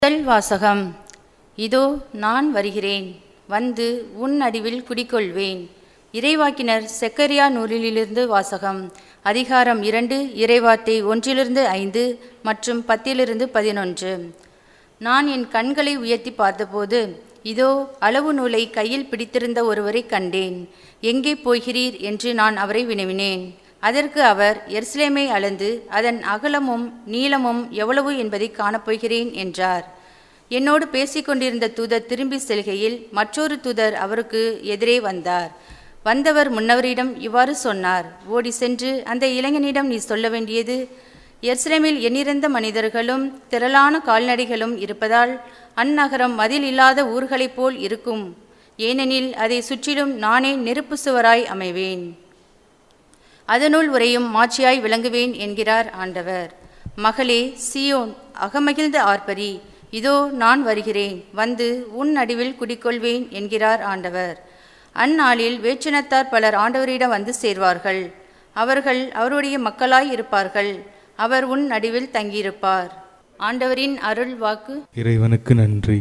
முதல் வாசகம் இதோ நான் வருகிறேன் வந்து உன் நடுவில் குடிகொள்வேன் இறைவாக்கினர் செக்கரியா நூலிலிருந்து வாசகம் அதிகாரம் இரண்டு இறைவார்த்தை ஒன்றிலிருந்து ஐந்து மற்றும் பத்திலிருந்து பதினொன்று நான் என் கண்களை உயர்த்தி பார்த்தபோது இதோ அளவு நூலை கையில் பிடித்திருந்த ஒருவரை கண்டேன் எங்கே போகிறீர் என்று நான் அவரை வினவினேன் அதற்கு அவர் எருசலேமை அளந்து அதன் அகலமும் நீளமும் எவ்வளவு என்பதை காணப்போகிறேன் என்றார் என்னோடு பேசிக்கொண்டிருந்த தூதர் திரும்பி செல்கையில் மற்றொரு தூதர் அவருக்கு எதிரே வந்தார் வந்தவர் முன்னவரிடம் இவ்வாறு சொன்னார் ஓடி சென்று அந்த இளைஞனிடம் நீ சொல்ல வேண்டியது எருசலேமில் எண்ணிறந்த மனிதர்களும் திரளான கால்நடைகளும் இருப்பதால் அந்நகரம் மதில் இல்லாத ஊர்களைப் போல் இருக்கும் ஏனெனில் அதை சுற்றிலும் நானே நெருப்பு சுவராய் அமைவேன் அதனுள் உரையும் மாட்சியாய் விளங்குவேன் என்கிறார் ஆண்டவர் மகளே சியோன் அகமகிழ்ந்த ஆர்ப்பரி இதோ நான் வருகிறேன் வந்து உன் நடுவில் குடிக்கொள்வேன் என்கிறார் ஆண்டவர் அந்நாளில் வேற்றினத்தார் பலர் ஆண்டவரிடம் வந்து சேர்வார்கள் அவர்கள் அவருடைய மக்களாய் இருப்பார்கள் அவர் உன் நடுவில் தங்கியிருப்பார் ஆண்டவரின் அருள் வாக்கு இறைவனுக்கு நன்றி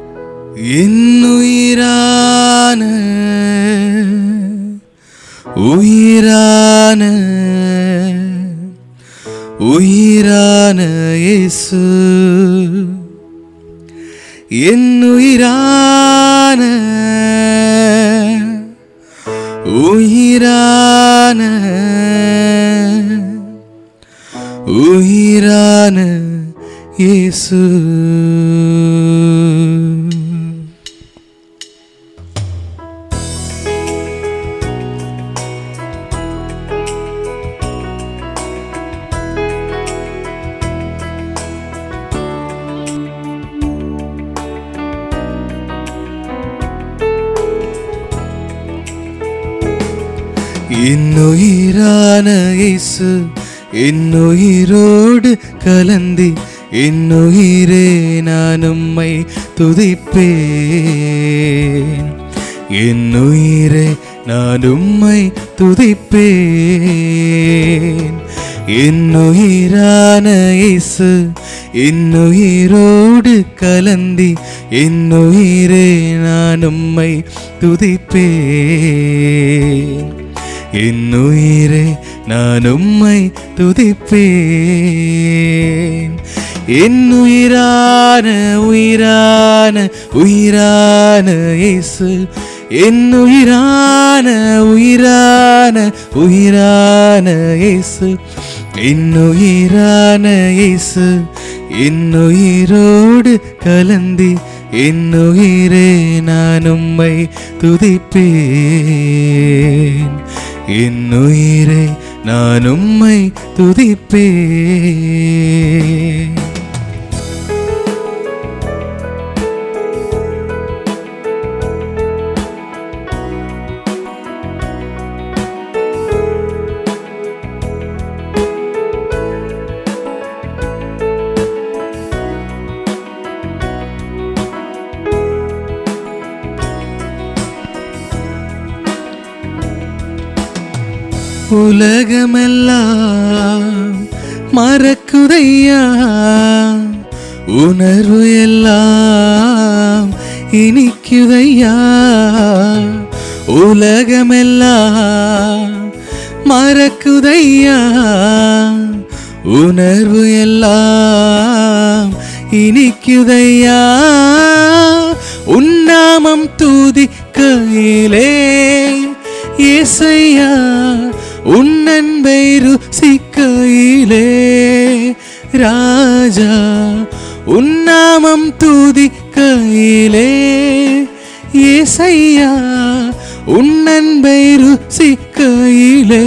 என்னுயிரான உயிரான உயிரான இயேசு என்னுயிரான உயிரான உயிரான இயேசு என்னுயிரான இயேசு என்னுயிரோடு கலந்தி என்னுயிரே நான் உம்மை துதிப்பேன் என்னுயிரே நான் உம்மை துதிப்பேன் என்னுயிரான இயேசு என்னுயிரோடு கலந்தி என்னுயிரே நான் உம்மை துதிப்பேன் என்னுயிரே நான் உம்மை துதிப்பேன் என்னுயிரான உயிரான உயிரான இயேசு என்னுயிரான உயிரான உயிரான இயேசு என்னுயிரான இயேசு என்னுயிரோடு கலந்தி என்னுயிரே நான் உம்மை துதிப்பேன் என்னுயிரே நான் உம்மை துதிப்பேன் உலகமெல்லாம் மறக்குதையா உணர்வு எல்லாம் இனிக்குதையா உலகமெல்லாம் மறக்குதையா உணர்வு எல்லாம் இனிக்குதையா உன்னாமம் துதிக்கையிலே இசையா உன்னன்பை ருசிக்கையிலே ராஜா உன்னாமம் துதிக்கையிலே இசையா உன்னன்பை ருசிக்கையிலே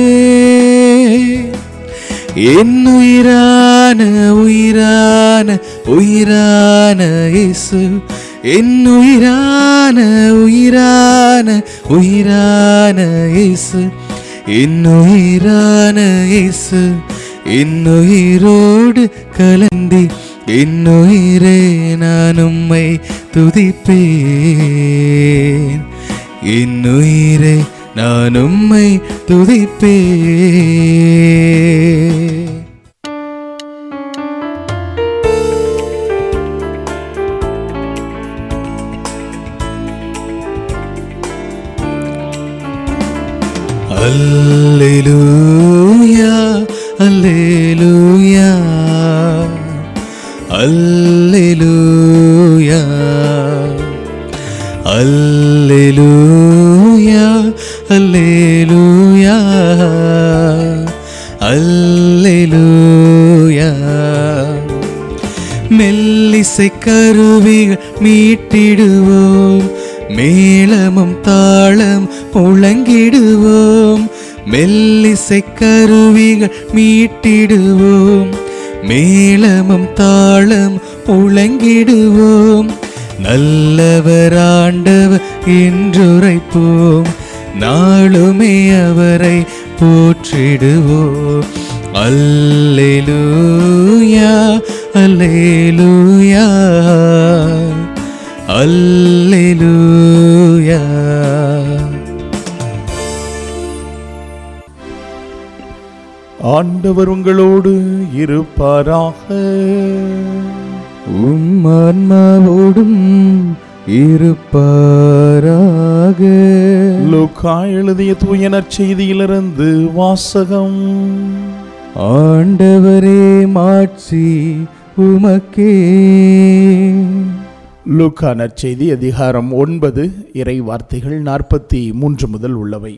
என்னுயிரான உயிரான உயிரான இயேசு என்னுயிரான உயிரான உயிரான இயேசு என்னுயிரான இயேசு என்னுயிரோடு கலந்தி என்னுயிரே நான் உம்மை துதிப்பேன் என்னுயிரே நான் உம்மை துதிப்பேன் அல்லேலூயா அல்லேலூயா அல்லேலூயா அல்லேலூயா அல்லேலூயா அல்லேலூயா மெல்லிசை கருவிகள் மீட்டிடுவோம் மேளமும் தாளம் முழங்கிடுவோம் மெல்லிசை கருவிகள் மீட்டிடுவோம் மேளமும் தாளம் முழங்கிடுவோம் நல்லவர் ஆண்டவர் என்றுரைப்போம் நாளுமே அவரை போற்றிடுவோம் அல்லேலூயா அல்லேலூயா அல்லேலூயா ஆண்டவர் உங்களோடு இருப்பாராக உம் ஆன்மாவோடும் இருப்பாராக லூக்கா எழுதிய தூய நற்செய்தியிலிருந்து வாசகம் ஆண்டவரே மாட்சி உமக்கே லூக்கா நற்செய்தி அதிகாரம் ஒன்பது இறை வார்த்தைகள் நாற்பத்தி மூன்று முதல் உள்ளவை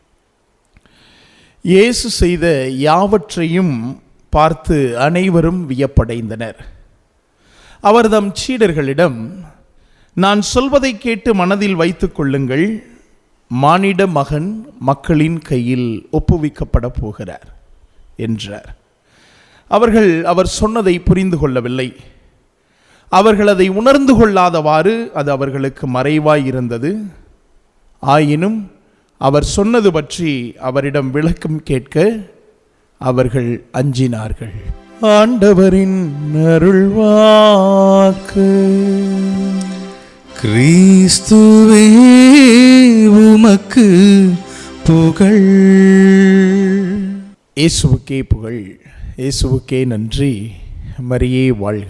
இயேசு செய்த யாவற்றையும் பார்த்து அனைவரும் வியப்படைந்தனர் அவர் தம் சீடர்களிடம் நான் சொல்வதை கேட்டு மனதில் வைத்துக் கொள்ளுங்கள் மானிட மகன் மக்களின் கையில் ஒப்புவிக்கப்பட போகிறார் என்றார் அவர்கள் அவர் சொன்னதை புரிந்து கொள்ளவில்லை அவர்கள் அதை உணர்ந்து கொள்ளாதவாறு அது அவர்களுக்கு மறைவாய் இருந்தது ஆயினும் அவர் சொன்னது பற்றி அவரிடம் விளக்கம் கேட்க அவர்கள் அஞ்சினார்கள் ஆண்டவரின் அருள்வாக்கு கிறிஸ்துவே உமக்கு புகழ் இயேசுவுக்கே புகழ் இயேசுவுக்கே நன்றி மரியே வாழ்க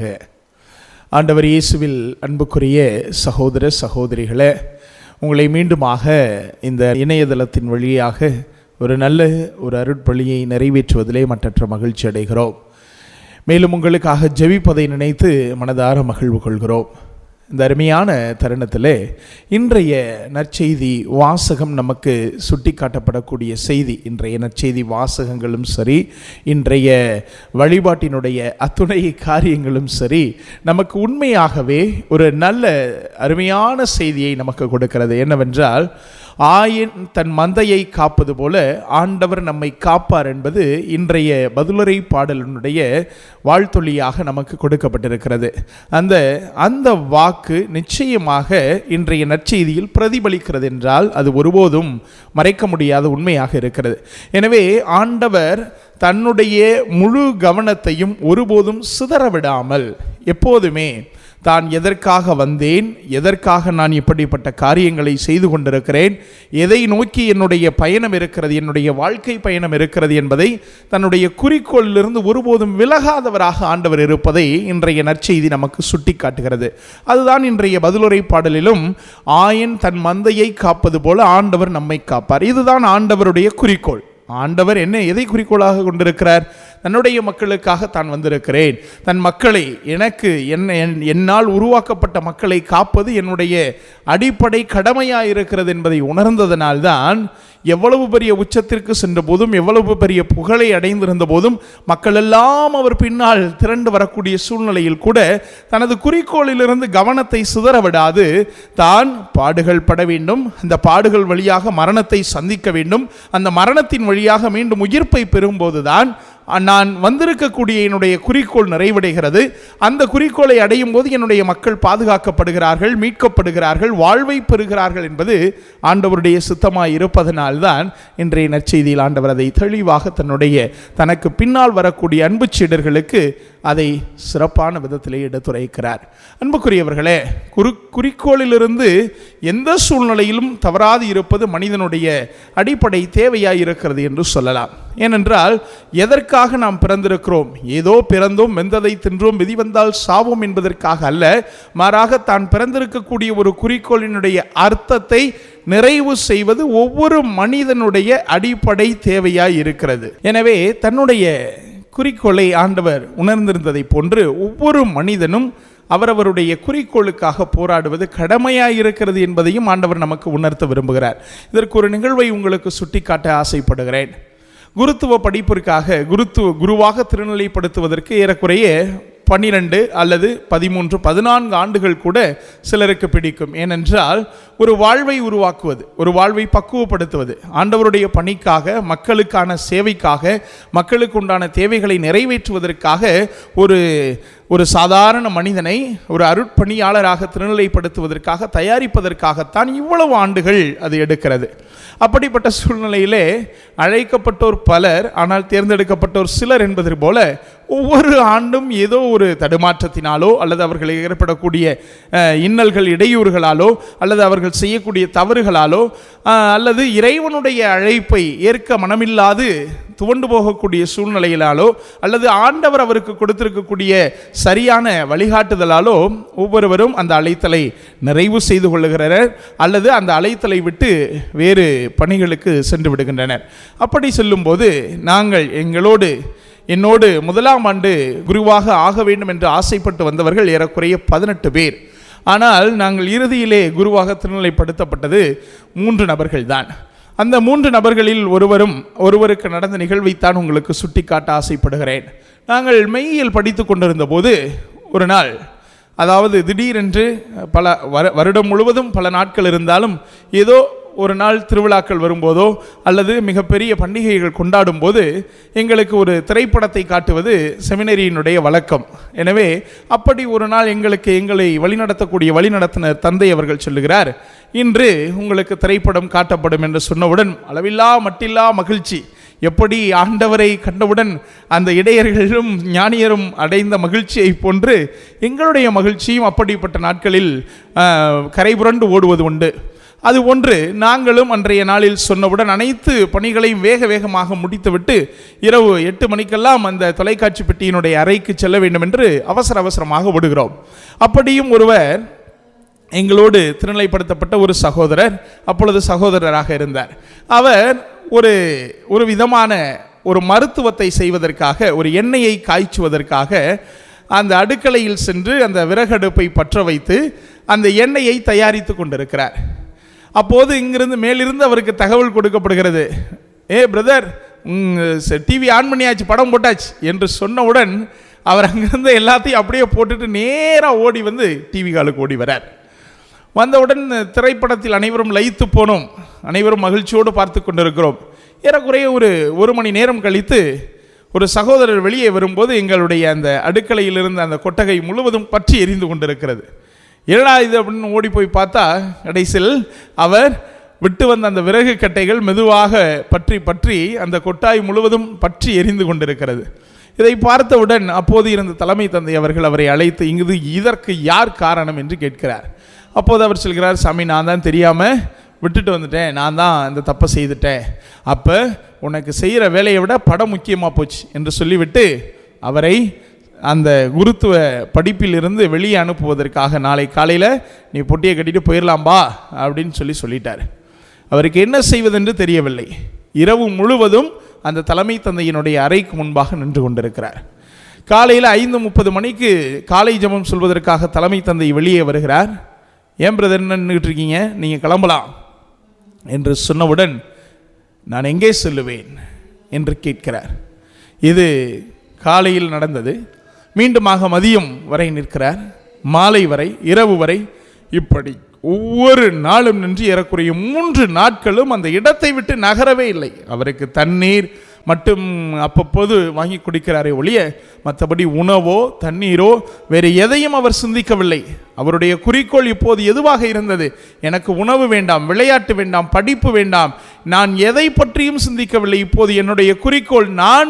ஆண்டவர் இயேசுவில் அன்புக்குரிய சகோதர சகோதரிகளே உங்களை மீண்டுமாக இந்த இணையதளத்தின் வழியாக ஒரு நல்ல ஒரு அருட்பலியை நிறைவேற்றுவதிலே மற்றற்ற மகிழ்ச்சி அடைகிறோம் மேலும் உங்களுக்காக ஜெபிப்பதை நினைத்து மனதார மகிழ்வு கொள்கிறோம் இந்த அருமையான தருணத்தில் இன்றைய நற்செய்தி வாசகம் நமக்கு சுட்டிக்காட்டப்படக்கூடிய செய்தி இன்றைய நற்செய்தி வாசகங்களும் சரி இன்றைய வழிபாட்டினுடைய அத்துணை காரியங்களும் சரி நமக்கு உண்மையாகவே ஒரு நல்ல அருமையான செய்தியை நமக்கு கொடுக்கிறது என்னவென்றால் ஆயின் தன் மந்தையை காப்பது போல ஆண்டவர் நம்மை காப்பார் என்பது இன்றைய பதிலுரை பாடலினுடைய வாழ்த்தொழியாக நமக்கு கொடுக்கப்பட்டிருக்கிறது அந்த அந்த வாக்கு நிச்சயமாக இன்றைய நற்செய்தியில் பிரதிபலிக்கிறது என்றால் அது ஒருபோதும் மறைக்க முடியாத உண்மையாக இருக்கிறது எனவே ஆண்டவர் தன்னுடைய முழு கவனத்தையும் ஒருபோதும் சிதறவிடாமல் எப்போதுமே தான் எதற்காக வந்தேன் எதற்காக நான் இப்படிப்பட்ட காரியங்களை செய்து கொண்டிருக்கிறேன் எதை நோக்கி என்னுடைய பயணம் இருக்கிறது என்னுடைய வாழ்க்கை பயணம் இருக்கிறது என்பதை தன்னுடைய குறிக்கோளிலிருந்து ஒருபோதும் விலகாதவராக ஆண்டவர் இருப்பதை இன்றைய நற்செய்தி நமக்கு சுட்டி காட்டுகிறது அதுதான் இன்றைய பதிலுரை பாடலிலும் ஆயன் தன் மந்தையை காப்பது போல ஆண்டவர் நம்மை காப்பார் இதுதான் ஆண்டவருடைய குறிக்கோள் ஆண்டவர் என்ன எதை குறிக்கோளாக கொண்டிருக்கிறார் தன்னுடைய மக்களுக்காக தான் வந்திருக்கிறேன் தன் மக்களை எனக்கு என்ன என்- என்னால் உருவாக்கப்பட்ட மக்களை காப்பது என்னுடைய அடிப்படை கடமையாக இருக்கிறது என்பதை உணர்ந்ததனால்தான் எவ்வளவு பெரிய உச்சத்திற்கு சென்ற போதும் எவ்வளவு பெரிய புகழை அடைந்திருந்த போதும் மக்கள் எல்லாம் அவர் பின்னால் திரண்டு வரக்கூடிய சூழ்நிலையில் கூட தனது குறிக்கோளிலிருந்து கவனத்தை சிதற விடாது தான் பாடுகள் பட வேண்டும் அந்த பாடுகள் வழியாக மரணத்தை சந்திக்க வேண்டும் அந்த மரணத்தின் வழியாக மீண்டும் உயிர்ப்பை பெறும்போதுதான் நான் வந்திருக்கக்கூடிய என்னுடைய குறிக்கோள் நிறைவடைகிறது அந்த குறிக்கோளை அடையும் போது என்னுடைய மக்கள் பாதுகாக்கப்படுகிறார்கள் மீட்கப்படுகிறார்கள் வாழ்வை பெறுகிறார்கள் என்பது ஆண்டவருடைய சித்தமாய் இருப்பதனால்தான் இன்றைய நற்செய்தியில் ஆண்டவர் அதை தெளிவாக தன்னுடைய தனக்கு பின்னால் வரக்கூடிய அன்பு சீடர்களுக்கு அதை சிறப்பான விதத்திலே எடுத்துரைக்கிறார் அன்புக்குரியவர்களே குறி குறிக்கோளிலிருந்து எந்த சூழ்நிலையிலும் தவறாது இருப்பது மனிதனுடைய அடிப்படை தேவையாய் இருக்கிறது என்று சொல்லலாம் ஏனென்றால் எதற்காக எதற்காக நாம் பிறந்திருக்கிறோம் ஏதோ பிறந்தோம் வெந்ததை தின்றோம் விதி வந்தால் சாவோம் என்பதற்காக அல்ல மாறாக தான் பிறந்திருக்கக்கூடிய ஒரு குறிக்கோளினுடைய அர்த்தத்தை நிறைவு செய்வது ஒவ்வொரு மனிதனுடைய அடிப்படை தேவையாய் இருக்கிறது எனவே தன்னுடைய குறிக்கோளை ஆண்டவர் உணர்ந்திருந்ததைப் போன்று ஒவ்வொரு மனிதனும் அவரவருடைய குறிக்கோளுக்காக போராடுவது கடமையாக இருக்கிறது என்பதையும் ஆண்டவர் நமக்கு உணர்த்த விரும்புகிறார் இதற்கு ஒரு நிகழ்வை உங்களுக்கு சுட்டிக்காட்ட ஆசைப்படுகிறேன் குருத்துவ படிப்பிற்காக குருத்துவ குருவாக திருநிலைப்படுத்துவதற்கு ஏறக்குறைய பன்னிரண்டு அல்லது பதிமூன்று பதினான்கு ஆண்டுகள் கூட சிலருக்கு பிடிக்கும் ஏனென்றால் ஒரு வாழ்வை உருவாக்குவது ஒரு வாழ்வை பக்குவப்படுத்துவது ஆண்டவருடைய பணிக்காக மக்களுக்கான சேவைக்காக மக்களுக்கு உண்டான தேவைகளை நிறைவேற்றுவதற்காக ஒரு ஒரு சாதாரண மனிதனை ஒரு அருட்பணியாளராக திருநிலைப்படுத்துவதற்காக தயாரிப்பதற்காகத்தான் இவ்வளவு ஆண்டுகள் அது எடுக்கிறது அப்படிப்பட்ட சூழ்நிலையிலே அழைக்கப்பட்டோர் பலர் ஆனால் தேர்ந்தெடுக்கப்பட்டோர் சிலர் என்பது போல ஒவ்வொரு ஆண்டும் ஏதோ ஒரு தடுமாற்றத்தினாலோ அல்லது அவர்களுக்கு ஏற்படக்கூடிய அஹ், இன்னல்கள் இடையூறுகளாலோ அல்லது அவர்கள் செய்யக்கூடிய தவறுகளாலோ அஹ், அல்லது இறைவனுடைய அழைப்பை ஏற்க மனமில்லாது துவண்டு போகக்கூடிய சூழ்நிலையிலாலோ அல்லது ஆண்டவர் அவருக்கு கொடுத்திருக்கக்கூடிய சரியான வழிகாட்டுதலாலோ ஒவ்வொருவரும் அந்த அழைத்தலை நிறைவு செய்து கொள்ளுகிறனர் அல்லது அந்த அழைத்தலை விட்டு வேறு பணிகளுக்கு சென்று விடுகின்றனர் அப்படி சொல்லும்போது நாங்கள் எங்களோடு என்னோடு முதலாம் ஆண்டு குருவாக ஆக வேண்டும் என்று ஆசைப்பட்டு வந்தவர்கள் ஏறக்குறைய பதினெட்டு பேர் ஆனால் நாங்கள் இறுதியிலே குருவாக திருநிலைப்படுத்தப்பட்டது மூன்று நபர்கள்தான் அந்த மூன்று நபர்களில் ஒருவரும் ஒருவருக்கு நடந்த நிகழ்வைத்தான் உங்களுக்கு சுட்டிக்காட்ட ஆசைப்படுகிறேன் நாங்கள் மெய்யியல் படித்து கொண்டிருந்த போது ஒரு நாள் அதாவது திடீரென்று பல வரு வருடம் முழுவதும் பல நாட்கள் இருந்தாலும் ஏதோ ஒரு நாள் திருவிழாக்கள் வரும்போதோ அல்லது மிகப்பெரிய பண்டிகைகள் கொண்டாடும் போது எங்களுக்கு ஒரு திரைப்படத்தை காட்டுவது செமினரியினுடைய வழக்கம் எனவே அப்படி ஒரு நாள் எங்களுக்கு எங்களை வழிநடத்தக்கூடிய வழிநடத்தினர் தந்தை அவர்கள் சொல்லுகிறார் இன்று உங்களுக்கு திரைப்படம் காட்டப்படும் என்று சொன்னவுடன் அளவில்லா மட்டில்லா மகிழ்ச்சி எப்படி ஆண்டவரை கண்டவுடன் அந்த இடையர்களும் ஞானியரும் அடைந்த மகிழ்ச்சியை போன்று எங்களுடைய மகிழ்ச்சியும் அப்படிப்பட்ட நாட்களில் ஆஹ், கரைபுரண்டு ஓடுவது உண்டு அது ஒன்று நாங்களும் அன்றைய நாளில் சொன்னவுடன் அனைத்து பணிகளையும் வேக வேகமாக முடித்துவிட்டு இரவு எட்டு மணிக்கெல்லாம் அந்த தொலைக்காட்சி பெட்டியினுடைய அறைக்கு செல்ல வேண்டும் என்று அவசர அவசரமாக ஓடுகிறோம் அப்படியும் ஒருவர் எங்களோடு திருநிலைப்படுத்தப்பட்ட ஒரு சகோதரர் அப்பொழுது சகோதரராக இருந்தார் அவர் ஒரு ஒரு விதமான ஒரு மருத்துவத்தை செய்வதற்காக ஒரு எண்ணெயை காய்ச்சுவதற்காக அந்த அடுக்கலையில் சென்று அந்த விறகடுப்பை பற்ற வைத்து அந்த எண்ணெயை தயாரித்து கொண்டிருக்கிறார் அப்போது இங்கிருந்து மேலிருந்து அவருக்கு தகவல் கொடுக்கப்படுகிறது ஏ பிரதர் டிவி ஆன் பண்ணியாச்சு படம் போட்டாச்சு என்று சொன்னவுடன் அவர் அங்கிருந்து எல்லாத்தையும் அப்படியே போட்டுட்டு நேராக ஓடி வந்து டிவி காலுக்கு ஓடி வரார் வந்தவுடன் திரைப்படத்தில் அனைவரும் லயித்து போனோம் அனைவரும் மகிழ்ச்சியோடு பார்த்து கொண்டிருக்கிறோம் ஏறக்குறைய ஒரு ஒரு மணி நேரம் கழித்து ஒரு சகோதரர் வெளியே வரும்போது எங்களுடைய அந்த அடுக்கலையில் இருந்த அந்த கொட்டகை முழுவதும் பற்றி எரிந்து கொண்டிருக்கிறது என்னடா இது அப்படின்னு ஓடி போய் பார்த்தா கடைசியில் அவர் விட்டு வந்த அந்த விறகு கட்டைகள் மெதுவாக பற்றி பற்றி அந்த கொட்டாய் முழுவதும் பற்றி எரிந்து கொண்டிருக்கிறது இதை பார்த்தவுடன் அப்போது இருந்த தலைமை தந்தை அவர்கள் அவரை அழைத்து இங்கு இதற்கு யார் காரணம் என்று கேட்கிறார் அப்போது அவர் சொல்கிறார் சாமி நான் தான் தெரியாமல் விட்டுட்டு வந்துட்டேன் நான் தான் இந்த தப்பை செய்துட்டேன் அப்போ உனக்கு செய்கிற வேலையை விட படம் முக்கியமாக போச்சு என்று சொல்லிவிட்டு அவரை அந்த குருத்துவ படிப்பிலிருந்து வெளியே அனுப்புவதற்காக நாளை காலையில் நீ பொட்டியை கட்டிட்டு போயிடலாம்பா அப்படின்னு சொல்லி சொல்லிட்டார் அவருக்கு என்ன செய்வதென்று தெரியவில்லை இரவு முழுவதும் அந்த தலைமை தந்தையினுடைய அறைக்கு முன்பாக நின்று கொண்டிருக்கிறார் காலையில் ஐந்து முப்பது மணிக்கு காலை ஜெபம் சொல்வதற்காக தலைமை தந்தை வெளியே வருகிறார் ஏன் பிரதர் நின்றுட்டு இருக்கீங்க நீங்கள் கிளம்பலாம் என்று சொன்னவுடன் நான் எங்கே செல்லுவேன் என்று கேட்கிறார் இது காலையில் நடந்தது மீண்டுமாக மதியம் வரை நிற்கிறார் மாலை வரை இரவு வரை இப்படி ஒவ்வொரு நாளும் நின்று ஏறக்குறைய மூன்று நாட்களும் அந்த இடத்தை விட்டு நகரவே இல்லை அவருக்கு தண்ணீர் மட்டும் அப்பப்போது வாங்கி குடிக்கிறாரே ஒழிய மற்றபடி உணவோ தண்ணீரோ வேறு எதையும் அவர் சிந்திக்கவில்லை அவருடைய குறிக்கோள் இப்போது எதுவாக இருந்தது எனக்கு உணவு வேண்டாம் விளையாட்டு வேண்டாம் படிப்பு வேண்டாம் நான் எதை பற்றியும் சிந்திக்கவில்லை இப்போது என்னுடைய குறிக்கோள் நான்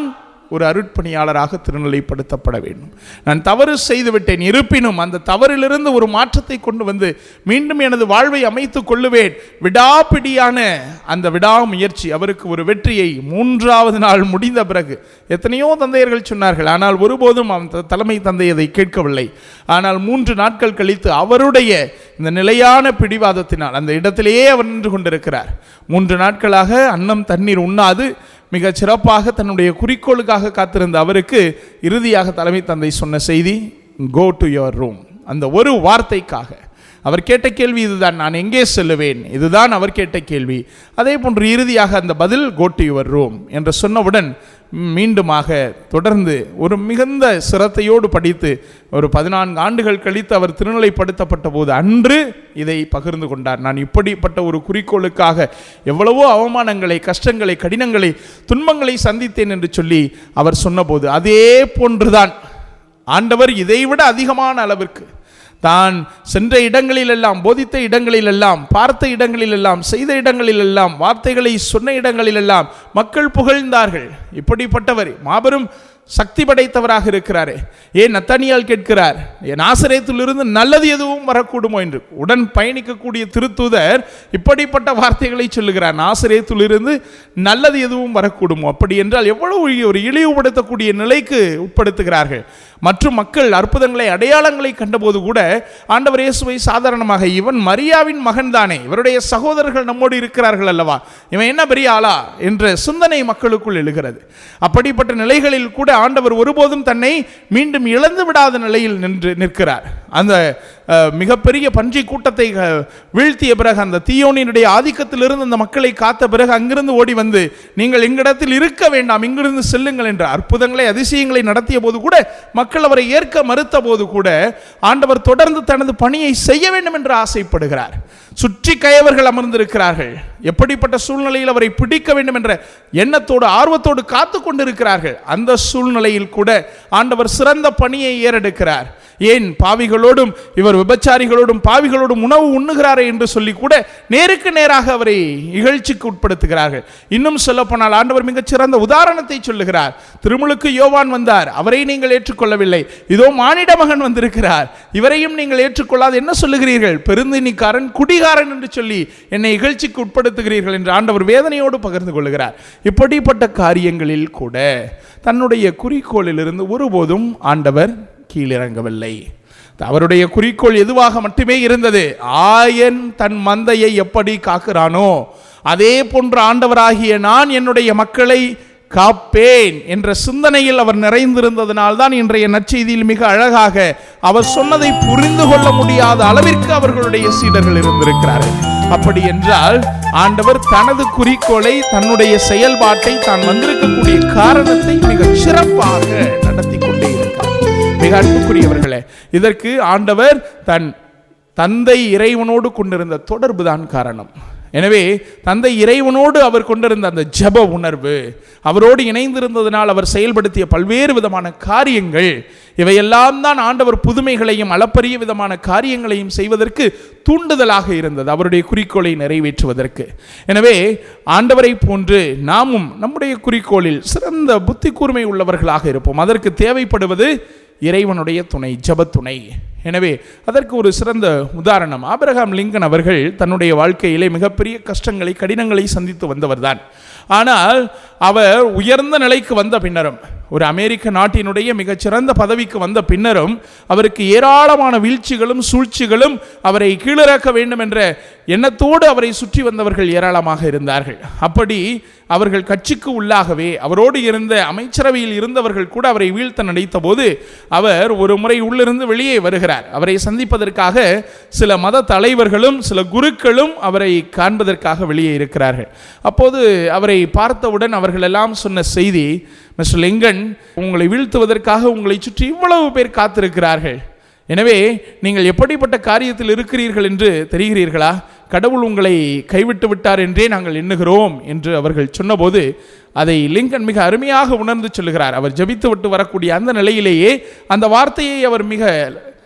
ஒரு அருட்பணியாளராக திருநிலைப்படுத்தப்பட வேண்டும் நான் தவறு செய்து விட்டேன் இருப்பினும் அந்த தவறிலிருந்து ஒரு மாற்றத்தை கொண்டு வந்து மீண்டும் எனது வாழ்வை அமைத்துக் கொள்ளுவேன் விடாப்பிடியான அந்த விடாமுயற்சி அவருக்கு ஒரு வெற்றியை மூன்றாவது நாள் முடிந்த பிறகு எத்தனையோ தந்தையர்கள் சொன்னார்கள் ஆனால் ஒருபோதும் அந்த தலைமை தந்தை அதை கேட்கவில்லை ஆனால் மூன்று நாட்கள் கழித்து அவருடைய இந்த நிலையான பிடிவாதத்தினால் அந்த இடத்திலேயே அவர் நின்று கொண்டிருக்கிறார் மூன்று நாட்களாக அன்னம் தண்ணீர் உண்ணாது மிக சிறப்பாக தன்னுடைய குறிக்கோளுக்காக காத்திருந்த அவருக்கு இறுதியாக தலைமை தந்தை சொன்ன செய்தி கோ டு யுவர் ரூம் அந்த ஒரு வார்த்தைக்காக அவர் கேட்ட கேள்வி இதுதான் நான் எங்கே செல்லுவேன் இதுதான் அவர் கேட்ட கேள்வி அதே போன்று இறுதியாக அந்த பதில் கோ டு யுவர் ரூம் என்று சொன்னவுடன் மீண்டுமாக தொடர்ந்து ஒரு மிகுந்த சிரத்தையோடு படித்து ஒரு பதினான்கு ஆண்டுகள் கழித்து அவர் திருநிலைப்படுத்தப்பட்ட போது அன்று இதை பகிர்ந்து கொண்டார் நான் இப்படிப்பட்ட ஒரு குறிக்கோளுக்காக எவ்வளவோ அவமானங்களை கஷ்டங்களை கடினங்களை துன்பங்களை சந்தித்தேன் என்று சொல்லி அவர் சொன்னபோது அதே போன்றுதான் ஆண்டவர் இதைவிட அதிகமான அளவிற்கு தான் சென்ற இடங்களிலெல்லாம் போதித்த இடங்களிலெல்லாம் பார்த்த இடங்களிலெல்லாம் செய்த இடங்களிலெல்லாம் வார்த்தைகளை சொன்ன இடங்களிலெல்லாம் மக்கள் புகழ்ந்தார்கள் இப்படிப்பட்டவர் மாபெரும் சக்தி படைத்தவராக இருக்கிறாரே ஏன் நத்தானியால் கேட்கிறார் என் ஆசிரியத்திலிருந்து நல்லது எதுவும் வரக்கூடுமோ என்று உடன் பயணிக்கக்கூடிய திருத்தூதர் இப்படிப்பட்ட வார்த்தைகளை சொல்லுகிறார் ஆசிரியத்திலிருந்து நல்லது எதுவும் வரக்கூடுமோ அப்படி என்றால் எவ்வளவு ஒரு இழிவுபடுத்தக்கூடிய நிலைக்கு உட்படுத்துகிறார்கள் மற்றும் மக்கள் அற்புதங்களை அடையாளங்களை கண்டபோது கூட ஆண்டவர் இயேசுவை சாதாரணமாக இவன் மரியாவின் மகன் தானே இவருடைய சகோதரர்கள் நம்மோடு இருக்கிறார்கள் அல்லவா இவன் என்ன பெரிய ஆளா என்ற சிந்தனை மக்களுக்குள் எழுகிறது அப்படிப்பட்ட நிலைகளில் கூட ஆண்டவர் ஒருபோதும் தன்னை மீண்டும் இழந்து விடாத நிலையில் நின்று நிற்கிறார் அந்த அஹ், மிகப்பெரிய பன்றி கூட்டத்தை அஹ், வீழ்த்திய பிறகு அந்த தீயோனினுடைய ஆதிக்கத்திலிருந்து அந்த மக்களை காத்த பிறகு அங்கிருந்து ஓடி வந்து நீங்கள் எங்களிடத்தில் இருக்க வேண்டாம் இங்கிருந்து செல்லுங்கள் என்ற அற்புதங்களை அதிசயங்களை நடத்திய போது கூட மக்கள் அவரை ஏற்க மறுத்த போது கூட ஆண்டவர் தொடர்ந்து தனது பணியை செய்ய வேண்டும் என்று ஆசைப்படுகிறார் சுற்றி கயவர்கள் அமர்ந்திருக்கிறார்கள் எப்படிப்பட்ட சூழ்நிலையில் அவரை பிடிக்க வேண்டும் என்ற எண்ணத்தோடு ஆர்வத்தோடு காத்து கொண்டிருக்கிறார்கள் அந்த சூழ்நிலையில் கூட ஆண்டவர் சிறந்த பணியை ஏறெடுக்கிறார் ஏன் பாவிகளோடும் இவர் விபச்சாரிகளோடும் பாவிகளோடும் உணவு உண்ணுகிறாரே என்று சொல்லி கூட நேருக்கு நேராக அவரை இகழ்ச்சிக்கு உட்படுத்துகிறார்கள் இன்னும் சொல்லப்போனால் ஆண்டவர் மிகச் சிறந்த உதாரணத்தை சொல்லுகிறார் திருமுழுக்கு யோவான் வந்தார் அவரை நீங்கள் ஏற்றுக்கொள்ளவில்லை இதோ மானிட மகன் வந்திருக்கிறார் இவரையும் நீங்கள் ஏற்றுக்கொள்ளாது என்ன சொல்லுகிறீர்கள் பெருந்தினிக்காரன் குடிகாரன் என்று சொல்லி என்னை இகழ்ச்சிக்கு உட்படுத்துகிறீர்கள் என்று ஆண்டவர் வேதனையோடு பகிர்ந்து கொள்கிறார் இப்படிப்பட்ட காரியங்களில் கூட தன்னுடைய குறிக்கோளிலிருந்து ஒருபோதும் ஆண்டவர் கீழிறங்கவில்லை அவருடைய குறிக்கோள் எதுவாக மட்டுமே இருந்தது ஆயன் தன் மந்தையை எப்படி காக்கிறானோ அதே போன்ற ஆண்டவராகிய நான் என்னுடைய மக்களை காப்பேன் என்ற சிந்தனையில் அவர் நிறைந்திருந்ததனால் தான் இன்றைய நற்செய்தியில் மிக அழகாக அவர் சொன்னதை புரிந்து கொள்ள முடியாத அளவிற்கு அவர்களுடைய சீடர்கள் இருந்திருக்கிறார்கள் அப்படி என்றால் ஆண்டவர் தனது குறிக்கோளை தன்னுடைய செயல்பாட்டை தான் வந்திருக்கக்கூடிய காரணத்தை மிக சிறப்பாக நடத்தி கொண்டே இருக்கிறார் மிக அன்புக்குரியவர்களே இதற்கு ஆண்டவர் தன் தந்தை இறைவனோடு கொண்டிருந்த தொடர்பு தான் காரணம் எனவே தந்தை இறைவனோடு அவர் கொண்டிருந்த அந்த ஜெப உணர்வு அவரோடு இணைந்திருந்ததனால் அவர் செயல்படுத்திய பல்வேறு விதமான காரியங்கள் இவையெல்லாம் தான் ஆண்டவர் புதுமைகளையும் அளப்பரிய விதமான காரியங்களையும் செய்வதற்கு தூண்டுதலாக இருந்தது அவருடைய குறிக்கோளை நிறைவேற்றுவதற்கு எனவே ஆண்டவரை போன்று நாமும் நம்முடைய குறிக்கோளில் சிறந்த புத்தி கூர்மை உள்ளவர்களாக இருப்போம் அதற்கு தேவைப்படுவது இறைவனுடைய துணை ஜபத்துணை எனவே அதற்கு ஒரு சிறந்த உதாரணம் ஆபிரகாம் லிங்கன் அவர்கள் தன்னுடைய வாழ்க்கையிலே மிகப்பெரிய கஷ்டங்களை கடினங்களை சந்தித்து வந்தவர்தான் ஆனால் அவர் உயர்ந்த நிலைக்கு வந்த பின்னரும் ஒரு அமெரிக்க நாட்டினுடைய மிகச்சிறந்த பதவிக்கு வந்த பின்னரும் அவருக்கு ஏராளமான வீழ்ச்சிகளும் சூழ்ச்சிகளும் அவரை கீழிறக்க வேண்டும் என்ற எண்ணத்தோடு அவரை சுற்றி வந்தவர்கள் ஏராளமாக இருந்தார்கள் அப்படி அவர்கள் கட்சிக்கு உள்ளாகவே அவரோடு இருந்த அமைச்சரவையில் இருந்தவர்கள் கூட அவரை வீழ்த்த நினைத்த போது அவர் ஒரு முறை உள்ளிருந்து வெளியே வருகிறார் அவரை சந்திப்பதற்காக சில மத தலைவர்களும் சில குருக்களும் அவரை காண்பதற்காக வெளியே இருக்கிறார்கள் அப்போது அவரை பார்த்தவுடன் அவர்கள் எல்லாம் சொன்ன செய்தி மிஸ்டர் லிங்கன் உங்களை வீழ்த்துவதற்காக உங்களை சுற்றி இவ்வளவு பேர் காத்திருக்கிறார்கள் எனவே நீங்கள் எப்படிப்பட்ட காரியத்தில் இருக்கிறீர்கள் என்று தெரிகிறீர்களா கடவுள் உங்களை கைவிட்டு விட்டார் என்றே நாங்கள் எண்ணுகிறோம் என்று அவர்கள் சொன்னபோது அதை லிங்கன் மிக அருமையாக உணர்ந்து சொல்லுகிறார் அவர் ஜெபித்து விட்டு வரக்கூடிய அந்த நிலையிலேயே அந்த வார்த்தையை அவர் மிக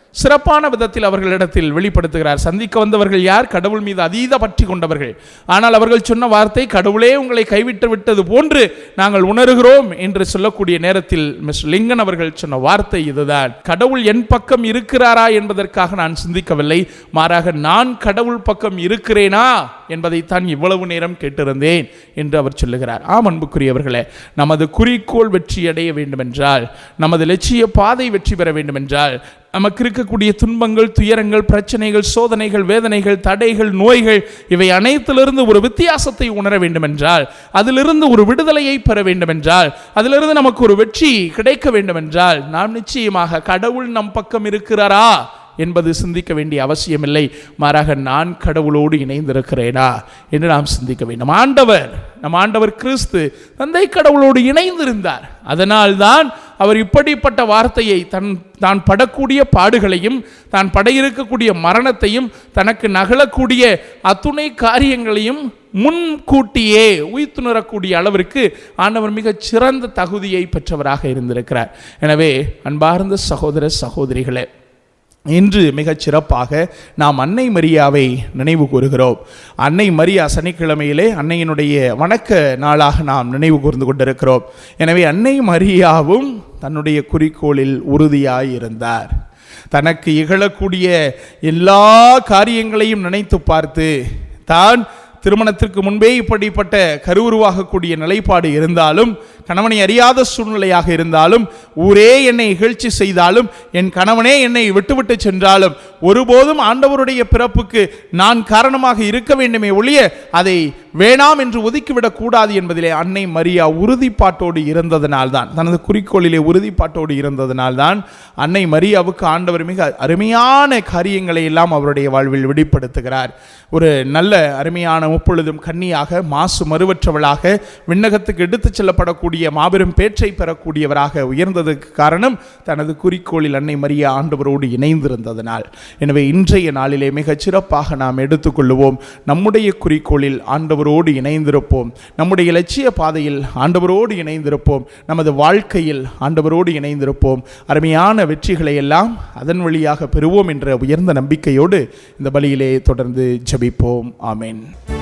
சிறப்பான விதத்தில் அவர்களிடத்தில் வெளிப்படுத்துகிறார் சந்திக்க வந்தவர்கள் யார் கடவுள் மீது அதீத பற்றி கொண்டவர்கள் ஆனால் அவர்கள் சொன்ன வார்த்தை கடவுளே உங்களை கைவிட்டு விட்டது போன்று நாங்கள் உணர்கிறோம் என்று சொல்லக்கூடிய நேரத்தில் மிஸ்டர் லிங்கன் அவர்கள் சொன்ன வார்த்தை இதுதான் கடவுள் என் பக்கம் இருக்கிறாரா என்பதற்காக நான் சிந்திக்கவில்லை மாறாக நான் கடவுள் பக்கம் இருக்கிறேனா என்பதைத்தான் இவ்வளவு நேரம் கேட்டிருந்தேன் என்று அவர் சொல்லுகிறார் ஆம் அன்புக்குரியவர்களே நமது குறிக்கோள் வெற்றி அடைய வேண்டுமென்றால் நமது லட்சிய பாதை வெற்றி பெற வேண்டுமென்றால் நமக்கு இருக்கக்கூடிய துன்பங்கள் துயரங்கள் பிரச்சனைகள் சோதனைகள் வேதனைகள் தடைகள் நோய்கள் இவை அனைத்திலிருந்து ஒரு வித்தியாசத்தை உணர வேண்டுமென்றால் அதிலிருந்து ஒரு விடுதலையை பெற வேண்டுமென்றால் அதிலிருந்து நமக்கு ஒரு வெற்றி கிடைக்க வேண்டுமென்றால் நாம் நிச்சயமாக கடவுள் நம் பக்கம் இருக்கிறாரா என்பது சிந்திக்க வேண்டிய அவசியமில்லை மாறாக நான் கடவுளோடு இணைந்திருக்கிறேனா என்று நாம் சிந்திக்க வேண்டும் ஆண்டவர் நம் ஆண்டவர் கிறிஸ்து தந்தை கடவுளோடு இணைந்திருந்தார் அதனால்தான் அவர் இப்படிப்பட்ட வார்த்தையை தன் தான் படக்கூடிய பாடுகளையும் தான் பட இருக்கக்கூடிய மரணத்தையும் தனக்கு நகலக்கூடிய அத்துணை காரியங்களையும் முன்கூட்டியே உயிர்த்துணரக்கூடிய அளவிற்கு ஆண்டவர் மிகச் சிறந்த தகுதியை பெற்றவராக இருந்திருக்கிறார் எனவே அன்பார்ந்த சகோதர சகோதரிகளே இன்று மிகச் சிறப்பாக நாம் அன்னை மரியாவை நினைவு கூறுகிறோம் அன்னை மரியா சனிக்கிழமையிலே அன்னையினுடைய வணக்க நாளாக நாம் நினைவு கூர்ந்து கொண்டிருக்கிறோம் எனவே அன்னை மரியாவும் தன்னுடைய குறிக்கோளில் உறுதியாய் இருந்தார் தனக்கு இகழக்கூடிய எல்லா காரியங்களையும் நினைத்து பார்த்து தான் திருமணத்திற்கு முன்பே இப்படிப்பட்ட கருவுருவாகக்கூடிய நிலைப்பாடு இருந்தாலும் கணவனை அறியாத சூழ்நிலையாக இருந்தாலும் ஊரே என்னை இகழ்ச்சி செய்தாலும் என் கணவனே என்னை விட்டுவிட்டு சென்றாலும் ஒருபோதும் ஆண்டவருடைய பிறப்புக்கு நான் காரணமாக இருக்க வேண்டுமே ஒழிய அதை வேணாம் என்று ஒதுக்கிவிடக் கூடாது என்பதிலே அன்னை மரியா உறுதிப்பாட்டோடு இருந்ததனால்தான் தனது குறிக்கோளிலே உறுதிப்பாட்டோடு இருந்ததனால்தான் அன்னை மரியாவுக்கு ஆண்டவர் மிக அருமையான காரியங்களை எல்லாம் அவருடைய வாழ்வில் வெளிப்படுத்துகிறார் ஒரு நல்ல அருமையான முப்பொழுதும் கன்னியாக மாசு மறுவற்றவளாக விண்ணகத்துக்கு எடுத்துச் செல்லப்படக்கூடிய மாபெரும் பேற்றை பெறக்கூடியவராக உயர்ந்ததற்கு காரணம் தனது குறிக்கோளில் அன்னை மரியா ஆண்டவரோடு இணைந்திருந்ததனால் எனவே இன்றைய நாளிலே மிகச் சிறப்பாக நாம் எடுத்துக்கொள்ளுவோம் நம்முடைய குறிக்கோளில் ஆண்டவரோடு இணைந்திருப்போம் நம்முடைய லட்சிய பாதையில் ஆண்டவரோடு இணைந்திருப்போம் நமது வாழ்க்கையில் ஆண்டவரோடு இணைந்திருப்போம் அருமையான வெற்றிகளை எல்லாம் அதன் வழியாக பெறுவோம் என்ற உயர்ந்த நம்பிக்கையோடு இந்த பலியிலே தொடர்ந்து ஜெபிப்போம் ஆமென்